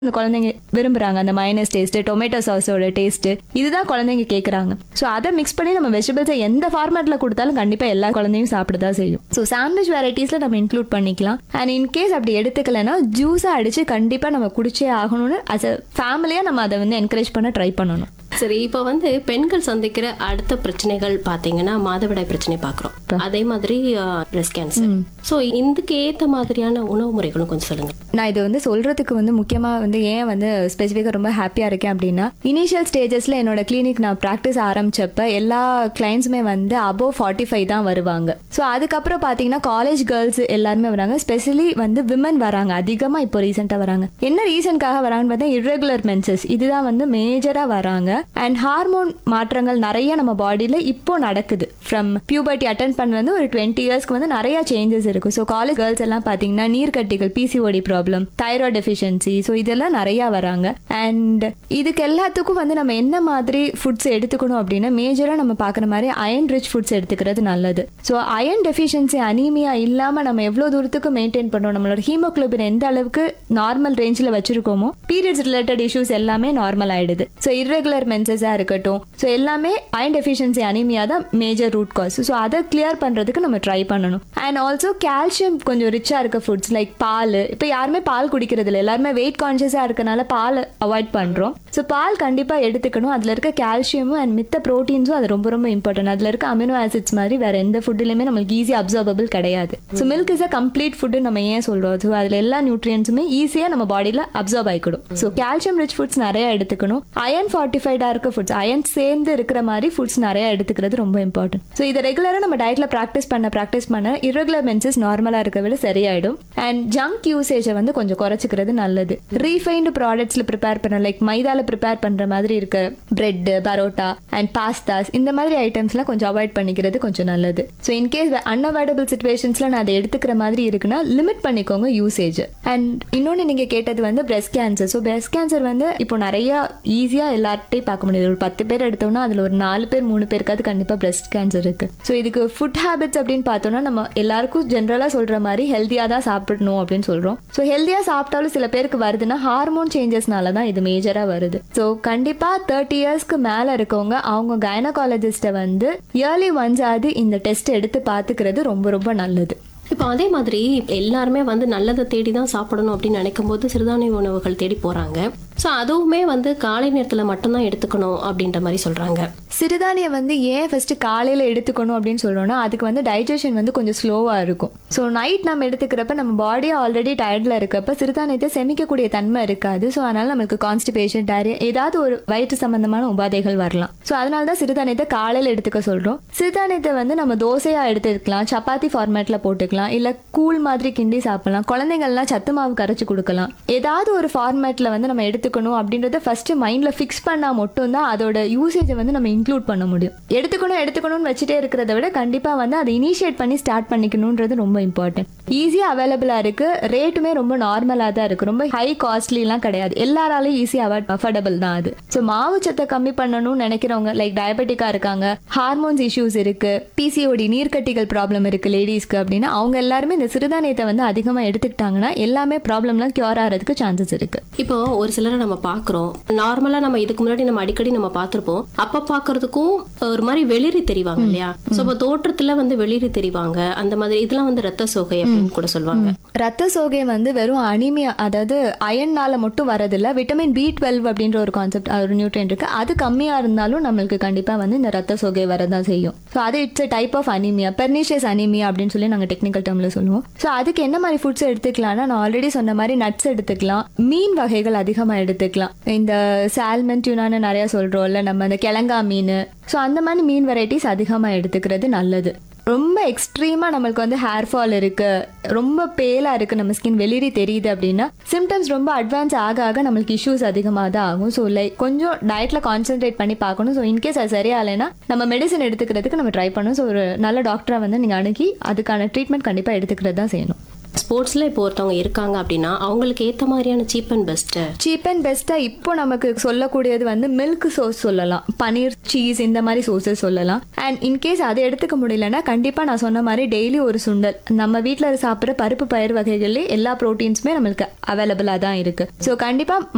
இந்த குழந்தைங்க விரும்புறாங்க அந்த மைனஸ் டேஸ்ட் டொமேட்டோ சாஸோட டேஸ்ட் இதுதான் குழந்தைங்க கேட்குறாங்க ஸோ அதை மிக்ஸ் பண்ணி நம்ம வெஜிடபிள்ஸை எந்த ஃபார்மேட்ல கொடுத்தாலும் கண்டிப்பா எல்லா குழந்தையும் சாப்பிட தான் செய்யும் ஸோ சாண்ட்விச் வெரைட்டிஸ்ல நம்ம இன்க்ளூட் பண்ணிக்கலாம் அண்ட் இன்கேஸ் அப்படி எடுத்துக்கலைன்னா ஜூஸா அடிச்சு கண்டிப்பா நம்ம குடிச்சே ஆகணும்னு அஸ் அ ஃபேமிலியா நம்ம அதை வந்து என்கரேஜ் பண்ண ட்ரை பண்ணணும் சரி இப்போ வந்து பெண்கள் சந்திக்கிற அடுத்த பிரச்சனைகள் பார்த்தீங்கன்னா மாதவிடாய் பிரச்சனை பார்க்குறோம் அதே மாதிரி பிரஸ்ட் கேன்சர் ஸோ இதுக்கு ஏற்ற மாதிரியான உணவு முறைகளும் கொஞ்சம் சொல்லுங்க நான் இது வந்து சொல்றதுக்கு வந்து முக்கியமா வந்து ஏன் வந்து ஸ்பெசிஃபிக்காக ரொம்ப ஹாப்பியா இருக்கேன் அப்படின்னா இனிஷியல் ஸ்டேஜஸ்ல என்னோட கிளினிக் நான் ப்ராக்டிஸ் ஆரம்பிச்சப்ப எல்லா கிளைண்ட்ஸுமே வந்து அபோவ் ஃபார்ட்டி ஃபைவ் தான் வருவாங்க ஸோ அதுக்கப்புறம் பார்த்தீங்கன்னா காலேஜ் கேர்ள்ஸ் எல்லாருமே வராங்க ஸ்பெஷலி வந்து விமன் வராங்க அதிகமாக இப்போ ரீசெண்டாக வராங்க என்ன ரீசனுக்காக வராங்கன்னு பார்த்தா irregular menses இதுதான் வந்து மேஜராக வராங்க அண்ட் ஹார்மோன் மாற்றங்கள் நிறைய நம்ம பாடியில் இப்போ நடக்குது ஃப்ரம் பியூபர்ட்டி அட்டன் பண்ணது ஒரு டுவெண்ட்டி இயர்ஸ்க்கு வந்து நிறைய சேஞ்சஸ் இருக்கும் ஸோ காலேஜ் கேர்ள்ஸ் எல்லாம் பார்த்தீங்கன்னா நீர்க்கட்டிகள் PCOD problem thyroid deficiency so இதெல்லாம் நிறையா வராங்க அண்ட் இதுக்கு எல்லாத்துக்கும் வந்து நம்ம என்ன மாதிரி ஃபுட்ஸ் எடுத்துக்கணும் அப்படின்னா மேஜராக நம்ம பார்க்குற மாதிரி அயன் ரிச் ஃபுட்ஸ் எடுத்துக்கிறது நல்லது ஸோ அயன் டெஃபிஷியன்சி அனீமியா இல்லாமல் நம்ம எவ்வளோ தூரத்துக்கு மெயின்டைன் பண்ணுறோம் நம்மளோட ஹீமோக்ளோபின் எந்த அளவுக்கு நார்மல் ரேஞ்சில் வச்சிருக்கோமோ பீரியட்ஸ் ரிலேட்டட் இஷ்யூஸ் எல்லாமே நார்மல் ஆயிடுது ஸோ irregular மென்சஸாக இருக்கட்டும் ஸோ எல்லாமே அயன் டெஃபிஷியன்சி அனீமியா தான் மேஜர் ரூட் காஸ் ஸோ அதை கிளியர் பண்ணுறதுக்கு நம்ம ட்ரை பண்ணணும் அண்ட் ஆல்சோ கால்சியம் கொஞ்சம் ரிச்சாக இருக்க ஃபுட்ஸ் லைக் பால் இப்போ யாருமே பால் குடிக்கிறது இல்லை எல்லாருமே வெயிட் கான்ஷியஸாக இருக்கனால பால் அவாய்ட் பண்ணுறோம் ஸோ பால் கண்டிப்பாக எடுத்துக்கணும் அதில் இருக்க கால்சியமும் அண்ட் மித்த ப்ரோட்டீன்ஸும் அது ரொம்ப ரொம்ப இம்பார்ட்டன்ட் அதில் இருக்க அமினோ ஆசிட்ஸ் மாதிரி வேற எந்த ஃபுட்லையுமே நம்மளுக்கு ஈஸி அப்சர்வபிள் கிடையாது so milk is a complete food நம்ம ஏன் சொல்கிறோம் ஸோ அதில் எல்லா நியூட்ரியன்ஸுமே ஈஸியாக நம்ம பாடியில் அப்சர்வ் ஆகிக்கிடும் ஸோ கால்சியம் ரிச் ஃபுட்ஸ் நிறைய எடுத்துக்கணும் அயன் ஃபார்ட்டிஃபைடாக இருக்க ஃபுட்ஸ் அயன் சேர்ந்து இருக்கிற மாதிரி ஃபுட்ஸ் நிறைய எடுத்துக்கிறது ரொம்ப இம்பார்ட்டன்ட் ஸோ இதை ரெகுலராக நம்ம டயட்ல ப்ராக்டிஸ் பண்ண ப்ராக்டிஸ் பண்ண irregular menses நார்மலாக இருக்க விட சரியாயிடும் அண்ட் ஜங்க் யூசேஜை வந்து கொஞ்சம் குறைச்சிக்கிறது நல்லது ரீஃபைன்டு ப்ராடக்ட்ஸில் ப்ரிப்பேர் பண்ண லைக் மைதால ப்ரிப்பேர் பண்ணுற மாதிரி இருக்க பிரெட் பரோட்டா அண்ட் பாஸ்தாஸ் இந்த மாதிரி ஐட்டம்ஸ்லாம் கொஞ்சம் அவாய்ட் பண்ணிக்கிறது கொஞ்சம் நல்லது ஸோ இன்கேஸ் அன்அவாய்டபிள் சுச்சுவேஷன்ஸில் நான் அதை எடுத்துக்கிற மாதிரி இருக்குன்னா லிமிட் பண்ணிக்கோங்க யூசேஜ் அண்ட் இன்னொன்று நீங்கள் கேட்டது வந்து breast cancer so breast cancer வந்து இப்போ நிறைய ஈஸியாக எல்லார்ட்டையும் பார்க்க முடியுது ஒரு பத்து பேர் எடுத்தோம்னா அதில் ஒரு நாலு பேர் மூணு பேருக்காவது கண்டிப்பாக breast கேன்சர் இருக்கு ஸோ இதுக்கு ஃபுட் ஹேபிட்ஸ் அப்படின்னு பார்த்தோம்னா நம்ம எல்லாருக்கும் ஜென்ரலாக சொல்கிற மாதிரி ஹெல்த்தியாக தான் சாப்பிடணும் அப்படின்னு சொல்கிறோம் ஸோ ஹெல்த்தியாக சாப்பிட்டாலும் சில பேருக்கு வருதுன்னா ஹார்மோன் சேஞ்சஸ்னால தான் இது மேஜராக வருது ஸோ கண்டிப்பாக தேர்ட்டி இயர்ஸ்க்கு மேலே இருக்கவங்க அவங்க கைனகாலஜிஸ்ட்டை வந்து இயர்லி ஒன்ஸ் ஆகுது இந்த டெஸ்ட் எடுத்து பார்த்துக்கிறது ரொம்ப ரொம்ப நல்லது இப்போ அதே மாதிரி எல்லாருமே வந்து நல்லதை தேடி தான் சாப்பிடணும் அப்படின்னு நினைக்கும் போது சிறுதானிய உணவுகள் தேடி போறாங்க ஸோ அதுவுமே வந்து காலை நேரத்தில் மட்டும்தான் எடுத்துக்கணும் அப்படின்ற மாதிரி சொல்றாங்க சிறுதானியம் வந்து ஏன் ஃபர்ஸ்ட் காலையில் எடுத்துக்கணும் அப்படின்னு சொல்றோம்னா அதுக்கு வந்து டைஜஷன் வந்து கொஞ்சம் ஸ்லோவாக இருக்கும் ஸோ நைட் நம்ம எடுத்துக்கிறப்ப நம்ம பாடி ஆல்ரெடி டயர்டில் இருக்கப்ப சிறுதானியத்தை செமிக்கக்கூடிய தன்மை இருக்காது ஸோ அதனால நம்மளுக்கு கான்ஸ்டிபேஷன் டயரியா ஏதாவது ஒரு வயிற்று சம்பந்தமான உபாதைகள் வரலாம் ஸோ அதனால தான் சிறுதானியத்தை காலையில் எடுத்துக்க சொல்கிறோம் சிறுதானியத்தை வந்து நம்ம தோசையாக எடுத்துக்கலாம் சப்பாத்தி ஃபார்மேட்டில் போட்டுக்கலாம் இல்லை கூழ் மாதிரி கிண்டி சாப்பிடலாம் குழந்தைங்கள்லாம் சத்து மாவு கரைச்சி கொடுக்கலாம் ஏதாவது ஒரு ஃபார்மேட்டில் வந்து நம்ம எடுத்துக்கணும் அப்படின்றத ஃபர்ஸ்ட் மைண்டில் ஃபிக்ஸ் பண்ணால் மட்டும்தான் அதோட யூசேஜை வந்து நம்ம இன்க்ளூட் பண்ண முடியும் எடுத்துக்கணும் எடுத்துக்கணும்னு வச்சுட்டே இருக்கிறத விட கண்டிப்பாக வந்து அதை இனிஷியேட் பண்ணி ஸ்டார்ட் பண்ணிக்கணுன்றது ரொம்ப இம்பார்ட்டன்ட் ஈஸியாக அவைலபிளாக இருக்கு ரேட்டுமே ரொம்ப நார்மலாக தான் இருக்கு ரொம்ப ஹை காஸ்ட்லிலாம் கிடையாது எல்லாராலையும் ஈஸியாக அவாய்ட் அஃபோர்டபுள் தான் அது ஸோ மாவு சத்தை கம்மி பண்ணணும்னு நினைக்கிறவங்க லைக் டயபெட்டிக்காக இருக்காங்க ஹார்மோன்ஸ் இஷ்யூஸ் இருக்கு பிசிஓடி நீர்க்கட்டிகள் ப்ராப்ளம் இருக்கு லேடிஸ்க்கு அப்படின்னா அவங்க எல்லாருமே இந்த சிறுதானியத்தை வந்து அதிகமாக எடுத்துக்கிட்டாங்கன்னா எல்லாமே ப்ராப்ளம்லாம் கியூர் ஆகிறதுக்கு சான்சஸ் இருக்கு இப்போ ஒரு சிலரை நம்ம பார்க்குறோம் நார்மலாக நம்ம இதுக்கு முன்னாடி நம்ம அடிக்கடி நம்ம பார்த்துருப்போம் அப்போ பார்க்கறதுக்கும் ஒரு மாதிரி வெளிரி தெரிவாங்க இல்லையா ஸோ இப்போ தோற்றத்தில் வந்து வெளிரி தெரிவாங்க அந்த மாதிரி இதெல்லாம் வந்து ரத்த சோகை அப்படின்னு கூட சொல்லுவாங்க ரத்த சோகை வந்து வெறும் அனிமியா அதாவது அயன்னால மட்டும் வரதில்ல விட்டமின் பி டுவெல் அப்படின்ற ஒரு கான்செப்ட் ஒரு நியூட்ரியன் இருக்கு அது கம்மியா இருந்தாலும் நம்மளுக்கு கண்டிப்பா வந்து இந்த ரத்த சோகை வரதான் செய்யும் ஸோ அது it's type of anaemia pernicious anaemia அப்படின்னு சொல்லி நாங்கள் டெக்னிக்கல் டேர்ம்ல சொல்லுவோம் ஸோ அதுக்கு என்ன மாதிரி ஃபுட்ஸ் எடுத்துக்கலாம்னா நான் ஆல்ரெடி சொன்ன மாதிரி நட்ஸ் எடுத்துக்கலாம் மீன் வகைகள் அதிகமாக எடுத்துக்கலாம் இந்த சால்மன் டியூனான்னு நிறைய சொல்றோம்ல நம்ம அந்த கிழங்கா மீன் ஸோ அந்த மாதிரி மீன் வெரைட்டிஸ் அதிகமாக எடுத்துக்கிறது நல்லது ரொம்ப எக்ஸ்ட்ரீமாக நம்மளுக்கு வந்து ஹேர் ஃபால் இருக்கு ரொம்ப பேலாக இருக்கு நம்ம ஸ்கின் வெளிரி தெரியுது அப்படின்னா சிம்டம்ஸ் ரொம்ப அட்வான்ஸ் ஆக ஆக நம்மளுக்கு இஷ்யூஸ் அதிகமாக தான் ஆகும் ஸோ லைக் கொஞ்சம் டயட்ல கான்சென்ட்ரேட் பண்ணி பார்க்கணும் ஸோ இன்கேஸ் அது சரியாகலைன்னா நம்ம மெடிசன் எடுத்துக்கிறதுக்கு நம்ம ட்ரை பண்ணணும் ஸோ ஒரு நல்ல டாக்டரை வந்து நீங்கள் அணுகி அதுக்கான ட்ரீட்மெண்ட் கண்டிப்பாக எடுத்துக்கிறது தான் செய்யணும் ஸ்போர்ட்ஸில் இப்போ ஒருத்தவங்க இருக்காங்க அப்படின்னா அவங்களுக்கு ஏற்ற மாதிரியான cheap and best cheap and பெஸ்ட்டாக இப்போ நமக்கு சொல்லக்கூடியது வந்து மில்க் சோஸ் சொல்லலாம் பனீர் சீஸ் இந்த மாதிரி சோஸஸ் சொல்லலாம் அண்ட் இன்கேஸ் அதை எடுத்துக்க முடியலன்னா கண்டிப்பாக நான் சொன்ன மாதிரி டெய்லி ஒரு சுண்டல் நம்ம வீட்டில் சாப்பிட்ற பருப்பு பயிர் வகைகள்லேயே எல்லா ப்ரோட்டீன்ஸுமே நம்மளுக்கு அவைலபிளாக தான் இருக்குது ஸோ கண்டிப்பாக